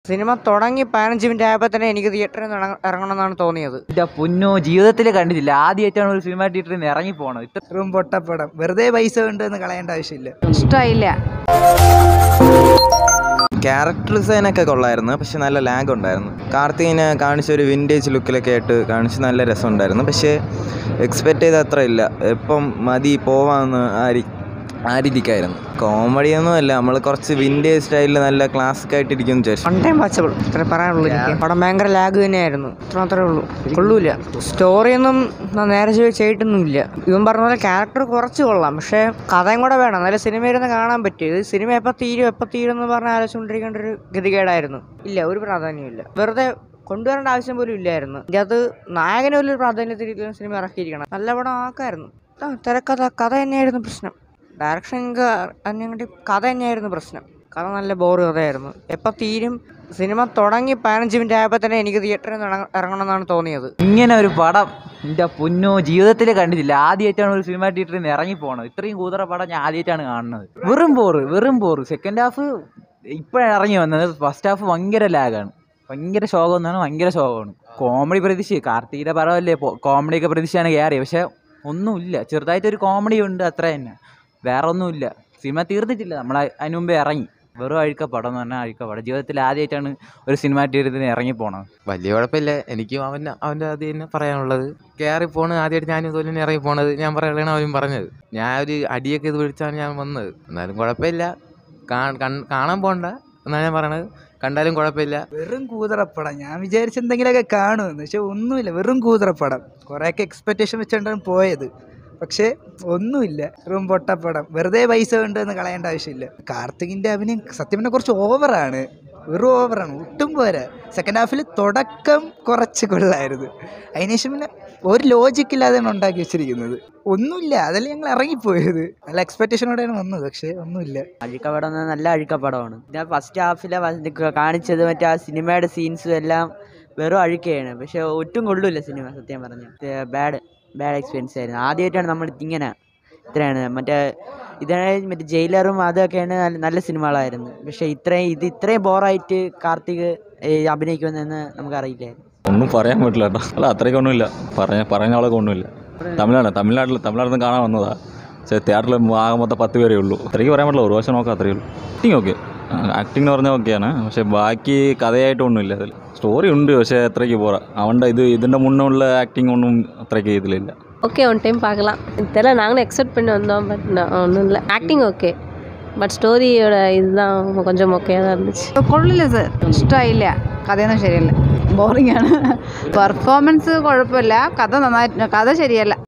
cinema തുടങ്ങി പതിനഞ്ച് minute ആയപ്പോൾ തന്നെ എനിക്ക് തിയേറ്ററിൽ നിന്ന് ഇറങ്ങ- ഇറങ്ങണമെന്നാണ് തോന്നിയത് എൻ്റെ പൊന്നോ ജീവിതത്തിൽ കണ്ടിട്ടില്ല ആദ്യമായിട്ടാണ് ഒരു സിനിമ തിയേറ്ററിൽ നിന്ന് ഇറങ്ങി പോണത് ഇത്ര വെറും പൊട്ടപ്പടം വെറുതെ പൈസ കൊണ്ടുവന്ന് കളയേണ്ട ആവശ്യമില്ല ഇഷ്ടമായില്ല ക്യാരക്ടർ ഡിസൈനൊക്കെ കൊള്ളായിരുന്നു പക്ഷെ നല്ല ലാഗ് ഉണ്ടായിരുന്നു കാർത്തികിനെ കാണിച്ച ഒരു വിൻറ്റേജ് ലുക്കിലൊക്കെ ആയിട്ട് കാണിച്ച് നല്ല രസമുണ്ടായിരുന്നു പക്ഷേ എക്സ്പെക്റ്റ് ചെയ്ത അത്ര ഇല്ല എപ്പം മതി പോവാമെന്ന് ആരി ആ രീതിക്കായിരുന്നു കോമഡിയൊന്നും അല്ല നമ്മൾ കുറച്ച് വിൻറ്റേജ് സ്റ്റൈലിൽ നല്ല ക്ലാസിക് ആയിട്ട് ഇരിക്കുമെന്ന് വിചാരിച്ചു വൺ ടൈം വാച്ചബിൾ ഇത്ര പറയാനുള്ളൂ എനിക്ക് പടം ഭയങ്കര ലാഗ് തന്നെയായിരുന്നു ഇത്ര മാത്രമേ ഉള്ളൂ കൊള്ളൂല സ്റ്റോറിയൊന്നും ഞാൻ നേരെ ചൊവ്വേ ചെയ്തിട്ടൊന്നുമില്ല ഇവൻ പറഞ്ഞ പോലെ ക്യാരക്ടർ കുറച്ച് കൊള്ളാം പക്ഷേ കഥയും കൂടെ വേണം നല്ല സിനിമ ഇരുന്ന് കാണാൻ പറ്റും ഇത് സിനിമ എപ്പോൾ തീരും എപ്പോൾ തീരും എന്ന് പറഞ്ഞ് ആലോചിച്ചുകൊണ്ടിരിക്കേണ്ട ഒരു ഗതികേടായിരുന്നു ഇല്ല ഒരു പ്രാധാന്യമില്ല വെറുതെ കൊണ്ടുവരേണ്ട ആവശ്യം പോലും ഇല്ലായിരുന്നു ഇതിനകത്ത് നായകന് വലിയൊരു പ്രാധാന്യത്തിൽ സിനിമ ഇറക്കിയിരിക്കണം നല്ല പടം ആക്കായിരുന്നു ആ തിരക്കഥ കഥ തന്നെയായിരുന്നു പ്രശ്നം ഡയറക്ഷൻ അങ്ങോട്ട് കഥ തന്നെയായിരുന്നു പ്രശ്നം കഥ നല്ല ബോറ് കഥയായിരുന്നു എപ്പോൾ തീരും സിനിമ തുടങ്ങി പതിനഞ്ച് മിനിറ്റ് ആയപ്പോൾ തന്നെ എനിക്ക് തിയേറ്ററിൽ നിന്ന് ഇറങ്ങ- ഇറങ്ങണമെന്നാണ് തോന്നിയത് ഇങ്ങനെ ഒരു പടം എൻ്റെ പൊന്നോ ജീവിതത്തിൽ കണ്ടിട്ടില്ല ആദ്യമായിട്ടാണ് ഒരു സിനിമ തിയേറ്ററിൽ നിന്ന് ഇറങ്ങി പോണത് ഇത്രയും കൂതറ പടം ഞാൻ ആദ്യമായിട്ടാണ് കാണുന്നത് വെറും പോറ് വെറും പോറ് സെക്കൻഡ് ഹാഫ് ഇപ്പോഴാണ് ഇറങ്ങി വന്നത് ഫസ്റ്റ് ഹാഫ് ഭയങ്കര ലാഗാണ് ഭയങ്കര ശോകം എന്നാണ് ഭയങ്കര ശോകമാണ് കോമഡി പ്രതീക്ഷ കാർത്തികയുടെ പടമല്ലേ കോമഡിയൊക്കെ പ്രതീക്ഷയാണ് കയറി പക്ഷെ ഒന്നുമില്ല ചെറുതായിട്ടൊരു കോമഡി ഉണ്ട് അത്ര തന്നെ വേറെ ഒന്നുമില്ല സിനിമ തീർന്നിട്ടില്ല നമ്മൾ അതിന് മുമ്പേ ഇറങ്ങി വെറും അഴുക്ക പടം എന്ന് പറഞ്ഞാൽ അഴുക്ക പടം ജീവിതത്തിൽ ആദ്യമായിട്ടാണ് ഒരു സിനിമ തിയേറ്ററിൽ ഇറങ്ങി പോണത് വലിയ കുഴപ്പമില്ല എനിക്കും അവൻ അവൻ്റെ അത് തന്നെ പറയാനുള്ളത് കയറി പോണ് ആദ്യമായിട്ട് ഞാൻ ഇതുപോലെ തന്നെ ഇറങ്ങി പോണത് ഞാൻ പറയുകയാണ് അവനും പറഞ്ഞത് ഞാൻ ഒരു അടിയൊക്കെ ഇത് പിടിച്ചാണ് ഞാൻ വന്നത് എന്നാലും കുഴപ്പമില്ല കാ- കൺ- കാണാൻ പോകണ്ട എന്നാണ് ഞാൻ പറയണത് കണ്ടാലും കുഴപ്പമില്ല വെറും കൂതറപ്പടം ഞാൻ വിചാരിച്ച എന്തെങ്കിലുമൊക്കെ കാണുമെന്ന് പക്ഷെ ഒന്നുമില്ല വെറും കൂതറപ്പടം കുറേയൊക്കെ എക്സ്പെക്റ്റേഷൻ വെച്ചുകൊണ്ടാണ് പോയത് പക്ഷേ ഒന്നുമില്ല വെറും പൊട്ടപ്പടം വെറുതെ പൈസ കൊണ്ടുവന്ന് കളയേണ്ട ആവശ്യമില്ല കാർത്തികിൻ്റെ അഭിനയം സത്യം പറഞ്ഞാൽ കുറച്ച് ഓവറാണ് വെറും ഓവറാണ് ഒട്ടും പോരാ സെക്കൻഡ് ഹാഫിൽ തുടക്കം കുറച്ച് കൊള്ളായിരുന്നു അതിനുശേഷം പിന്നെ ഒരു ലോജിക്കില്ലാതെയാണ് ഉണ്ടാക്കി വെച്ചിരിക്കുന്നത് ഒന്നുമില്ല അതല്ലേ ഞങ്ങൾ ഇറങ്ങിപ്പോയത് നല്ല എക്സ്പെക്റ്റേഷനോടെയാണ് വന്നത് പക്ഷേ ഒന്നുമില്ല അഴുക്കപ്പടം എന്ന് പറഞ്ഞാൽ നല്ല അഴുക്കപ്പടമാണ് ഞാൻ ഫസ്റ്റ് ഹാഫിലെ കാണിച്ചത് മറ്റേ ആ സിനിമയുടെ സീൻസും എല്ലാം വെറും അഴുക്കയാണ് പക്ഷെ ഒട്ടും കൊള്ളൂല സിനിമ സത്യം പറഞ്ഞ ബാഡ് ബാഡ് എക്സ്പീരിയൻസ് ആയിരുന്നു ആദ്യമായിട്ടാണ് നമ്മൾ ഇങ്ങനെ ഇത്രയാണ് മറ്റേ ഇതാണ് മറ്റേ ജയിലറും അതൊക്കെയാണ് നല്ല നല്ല സിനിമകളായിരുന്നു പക്ഷെ ഇത്രയും ഇത് ഇത്രയും ബോറായിട്ട് കാർത്തിക് ഏഹ്, അഭിനയിക്കുമെന്ന് നമുക്കറിയില്ലായിരുന്നു ഒന്നും പറയാൻ പറ്റില്ല കേട്ടോ അല്ല അത്രയ്ക്കൊന്നുമില്ല പറഞ്ഞ പറഞ്ഞ ആളൊക്കെ ഒന്നുമില്ല തമിഴ്നാട് തമിഴ്നാട്ടിൽ തമിഴ്നാട്ടിൽ നിന്ന് കാണാൻ വന്നതാ പക്ഷേ തിയേറ്ററിൽ ആകെ മൊത്തം പത്ത് പേരേ ഉള്ളൂ അത്രയ്ക്ക് പറയാൻ പറ്റില്ല ഒരു വർഷം നോക്കാം അത്രയേ ഉള്ളൂ ആക്ടിങ് ഓക്കെ ആക്ടിങ് എന്ന് പറഞ്ഞാൽ ഓക്കെയാണ് പക്ഷേ ബാക്കി കഥയായിട്ടൊന്നുമില്ല അതിൽ സ്റ്റോറി ഉണ്ട് പക്ഷേ അത്രയ്ക്ക് പോരാ അവൻ്റെ ഇത് ഇതിൻ്റെ മുന്നുള്ള ആക്ടിങ് ஒன்றும் அത്രയ്க்கு இதில் இல்லை ஓகே ஒன் டைம் பார்க்கலாம் தெரியல நாங்களும் எக்ஸெப்ட் பண்ணி வந்தோம் பட் ஒன்றும் இல்லை ஆக்டிங் ஓகே ബട്ട് സ്റ്റോറിയോட இதுதான் கொஞ்சம் மொக்கையாக தான் இருந்துச்சு കൊള്ളില്ല സർ ഇഷ്ടമായില്ല കഥയൊന്നും ശരിയല്ല ബോറിംഗ് ആണ് പെർഫോമൻസ് കുഴപ്പമില്ല കഥ നന്നായിട്ട് കഥ ശരിയല്ല